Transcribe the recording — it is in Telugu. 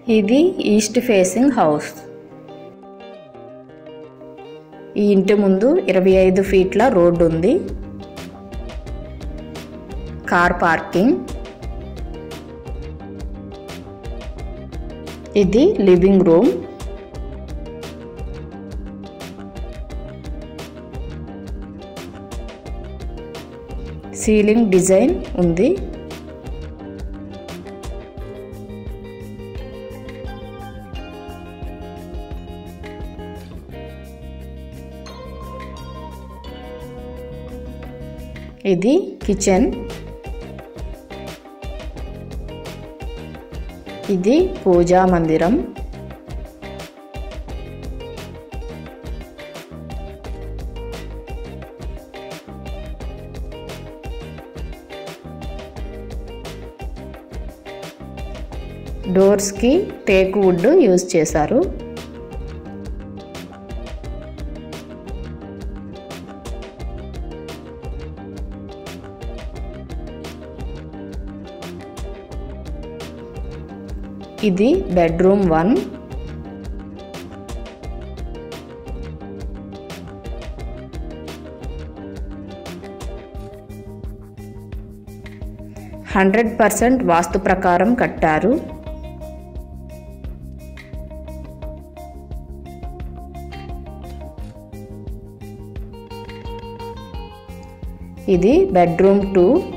ఇది ఈస్ట్ ఫేసింగ్ హౌస్ ఈ ఇంటి ముందు ఇరవై ఐదు ఫీట్ల రోడ్డు ఉంది కార్ పార్కింగ్ ఇది లివింగ్ రూమ్ సీలింగ్ డిజైన్ ఉంది ఇది కిచెన్ ఇది పూజా మందిరం డోర్స్కి టేక్ వుడ్ యూజ్ చేశారు ఇది బెడ్రూమ్ వన్ హండ్రెడ్ పర్సెంట్ వాస్తు ప్రకారం కట్టారు ఇది బెడ్రూమ్ టూ